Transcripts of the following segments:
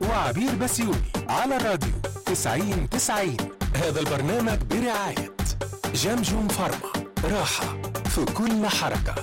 وعبير بسيوني على الراديو 90 90 هذا البرنامج برعاية جمجم فارما راحة في كل حركة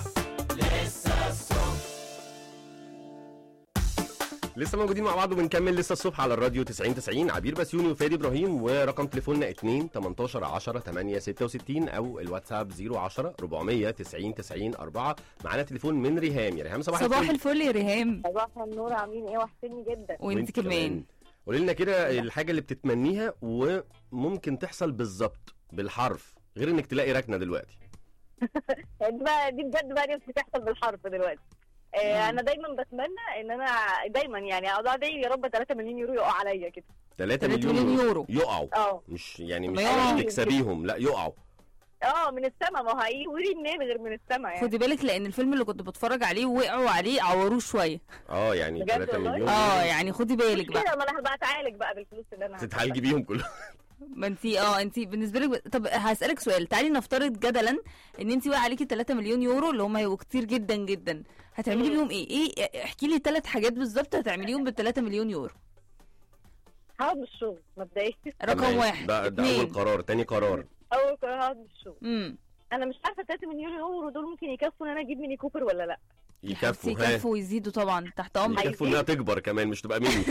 لسه موجودين مع بعض وبنكمل لسه الصبح على الراديو 90 90 عبير بسيوني وفادي ابراهيم ورقم تليفوننا 2 18 10 8 66 او الواتساب 010 490 90 4 معانا تليفون من ريهام يا ريهام صباح صباح الفل يا ريهام صباح النور عاملين ايه وحشتني جدا وانت كمان قولي لنا كده الحاجه اللي بتتمنيها وممكن تحصل بالظبط بالحرف غير انك تلاقي ركنه دلوقتي دي بقى دي بجد بقى نفسي تحصل بالحرف دلوقتي آه انا دايما بتمنى ان انا دايما يعني اقعد ادعي يا رب 3 مليون يورو يقعوا عليا كده 3 3 مليون مليون يورو يقعوا اه مش يعني طب مش, ما يقعوا. مش تكسبيهم لا يقعوا اه من السما ما هو هيجي منين غير من السما يعني خدي بالك لان الفيلم اللي كنت بتفرج عليه وقعوا عليه عوروه شويه اه يعني بجد 3 والله؟ مليون اه يورو. يعني خدي بالك مش بقى كده ما انا هبقى اتعالج بقى بالفلوس اللي انا تتعالجي بيهم كلهم ما انت اه انت بالنسبه لك طب هسالك سؤال تعالي نفترض جدلا ان انت وقع عليكي 3 مليون يورو اللي هم هيبقوا كتير جدا جدا هتعملي مم. بيهم ايه ايه احكي لي ثلاث حاجات بالظبط هتعمليهم بال 3 مليون يورو هقعد من الشغل مبدئيا رقم تمام. واحد ده, ده اول اتنين قرار تاني قرار اول قرار هقعد من الشغل امم انا مش عارفه 3 مليون يورو دول ممكن يكفوا ان انا اجيب ميني كوبر ولا لا يكفوا ها يكفوا ويزيدوا طبعا تحت امرك يكفوا انها تكبر كمان مش تبقى ميني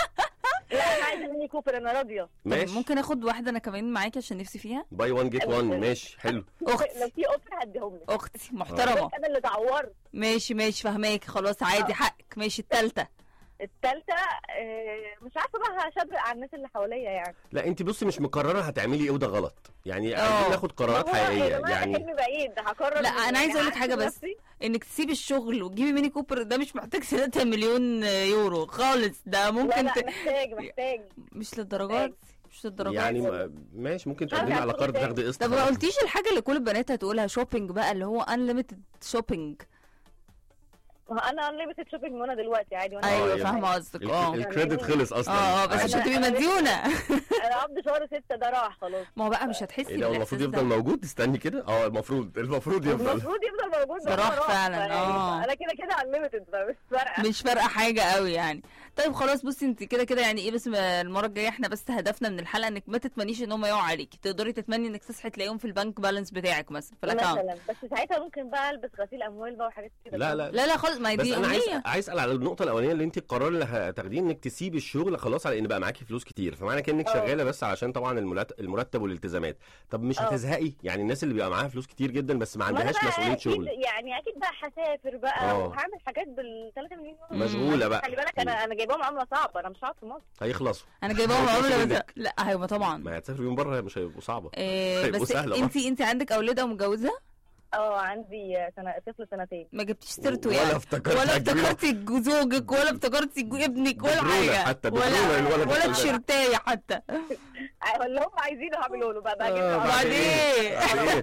لا انا عايزه ميني كوبر انا راضيه طب ماشي ممكن اخد واحده انا كمان معاكي عشان نفسي فيها باي 1 جيت 1 ماشي حلو اختي. لو في اوفر هديهم لك اختي محترمه انا اللي اتعورت ماشي ماشي فهماك خلاص عادي آه. حقك ماشي التالتة التالتة آه، مش عارفه بقى هشبرق على الناس اللي حواليا يعني لا انت بصي مش مقرره هتعملي ايه وده غلط يعني اه. عايزين ناخد قرارات ما هو يا حقيقيه جماعة يعني حلم بعيد هقرر لا، من- أنا عايزة أقول لك يعني حاجة هحسب بس. نفسي. انك تسيبي الشغل وتجيبي ميني كوبر ده مش محتاج 3 مليون يورو خالص ده لا ممكن لا ت... محتاج محتاج مش للدرجات مش للدرجات يعني ما- ماشي ممكن تقدمي هرجع على تقول قرض تاني. تاخدي قسط طب ما خلاص. قلتيش الحاجه اللي كل البنات هتقولها شوبينج بقى اللي هو انليميتد شوبينج ما هو انا انليمتد شوبينج وانا دلوقتي عادي وانا ايوه يعني فاهمه قصدك ال- اه الكريدت خلص اصلا اه اه بس عادي. عشان تبقي أنا- مديونه انا قبض شهر ستة ده راح خلاص ما هو بقى مش هتحسي ايه ده هو بالاحساس المفروض ده يفضل موجود استني كده اه المفروض المفروض يفضل المفروض يفضل موجود ده بس راح راح فعلا، فيعني اه. انا كده كده انليمتد فمش فارقه مش فارقه حاجه قوي يعني طيب خلاص بصي انت كده كده يعني ايه بس ما- المره الجايه احنا بس هدفنا من الحلقه انك ما تتمنيش ان هم يقعوا عليكي تقدري تتمني انك تصحي تلاقيهم في البنك بالانس بتاعك مثلا في الاكونت مثلا بس ساعتها ممكن بقى البس غسيل اموال بقى وحاجات كده لا لا لا لا خالص ما هي بس دي انا عايز امنيه عايز اسال على النقطه الاولانيه اللي انت القرار اللي هتاخديه انك تسيبي الشغل خلاص على ان بقى معاكي فلوس كتير فمعنى كده انك اه. شغاله بس علشان طبعا المرت- المرتب والالتزامات طب مش اه. هتزهقي يعني الناس اللي بيبقى معاها فلوس كتير جدا بس ما ما أنا عندهاش بقى مسؤوليه أكيد شغل يعني اكيد بقى هسافر بقى اه. وهعمل حاجات بال 3 مليون يورو مشغوله بقى خلي بالك انا انا جايباهم عمله صعبه انا مش هقعد في مصر هيخلصوا انا جايباهم ما عمله يخافش بس منك. لا ايوه طبعا ما هتسافري بيهم بره مش هيبقوا صعبه إيه هيبقوا بس سهلة انت انت عندك اولاد او متجوزه اه عندي سنه طفل سنتين ما جبتيش سيرته ولا يعني افتكرت ولا هتجيبي له- افتكرتي زوجك ولا افتكرتي جو- ابنك ولا ببرونة حاجه حتى، ببرونة ولا الولد ولا الولد. تيشيرتايه حتى اللي هم عايزينه هعمله له بقى بقى آه، أجيب له عربية. بعدين. بعدين.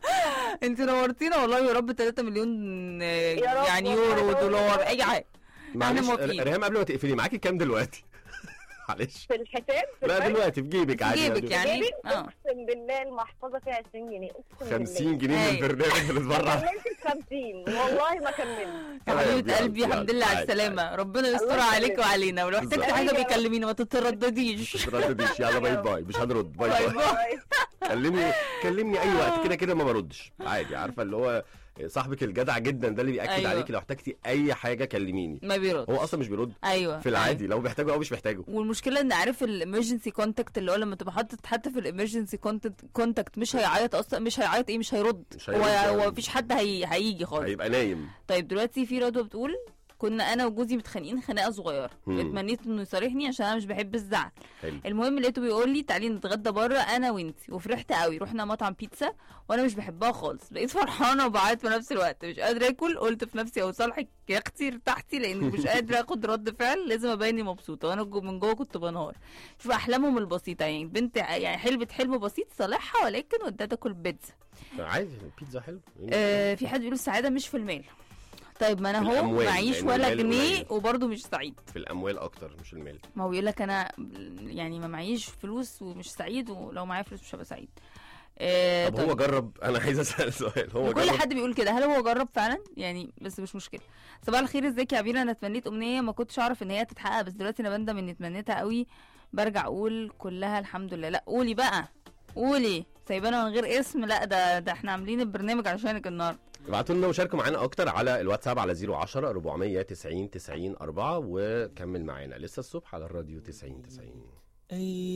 انت نورتينا والله يا رب 3 مليون آه، يا رب يعني والله يورو يا رب. دولار اي حاجه معلش موافقين. ريهام قبل ما تقفلي معاكي كام دلوقتي معلش في الحساب في لا البنك، دلوقتي في جيبك في عادي جيبك يعني جيبي اه اقسم بالله المحفظه فيها 20 جنيه اقسم 50 بالله جنيه من أيوة. البرنامج اللي ما بره كملتش 50 والله ما كملت يا يلا، حبيبه يلا، قلبي يلا، الحمد لله على عادي، السلامه ربنا يستر الله عليك يسلمك. وعلينا ولو احتجت بالظبط. حاجه أيوة. بيكلميني ما تتردديش مش تردديش يلا باي باي مش هنرد باي باي باي باي كلمني كلمني اي وقت كده كده ما بردش عادي عارفه اللي هو صاحبك الجدع جدا ده اللي بياكد أيوة. عليكي لو احتجتي اي حاجه كلميني ما بيرد هو اصلا مش بيرد ايوه في العادي لو محتاجه او مش محتاجه والمشكله ان عارف الامرجنسي كونتاكت اللي هو لما تبقى حاطط حتى في الامرجنسي كونتاكت مش هيعيط اصلا مش هيعيط ايه مش هيرد مش هو هيرد يعني. هو مفيش حد هي... هيجي خالص هيبقى نايم طيب دلوقتي في رضوى بتقول كنا انا وجوزي متخانقين خناقه صغيره مم. اتمنيت انه يصارحني عشان انا مش بحب الزعل حلو المهم لقيته بيقول لي تعالي نتغدى بره انا وانتي وفرحت قوي رحنا مطعم بيتزا وانا مش بحبها خالص بقيت فرحانه وبعيط في نفس الوقت مش قادره اكل قلت في نفسي اوصلحك يا اختي ارتحتي لاني مش قادره اخد رد فعل لازم ابين اني مبسوطه وانا جو من جوه كنت بنهار شوف احلامهم البسيطه يعني بنت يعني حلمت حلم بسيط صالحها ولكن ودها تاكل بيتزا عادي البيتزا حلو آه في حد بيقول السعاده مش في المال طيب ما انا في هو الأموال، معيش لأن ولا المال جنيه قليل. وبرضه مش سعيد في الاموال اكتر مش المال ما هو بيقول لك انا يعني ما معيش فلوس ومش سعيد ولو معايا فلوس مش هبقى سعيد آه طب هو جرب انا عايز اسال سؤال هو كل جرب حد بيقول كده هل هو جرب فعلا يعني بس مش مشكله صباح الخير ازيك يا عبير انا اتمنيت امنيه ما كنتش اعرف ان هي تتحقق بس دلوقتي انا بندم اني اتمنيتها قوي برجع اقول كلها الحمد لله لا قولي بقى قولي سايبانا من غير اسم لا ده ده احنا عاملين البرنامج عشانك النهارده ابعتوا لنا وشاركوا معانا اكتر على الواتساب على 010 490 90 4 وكمل معانا لسه الصبح على الراديو 90 90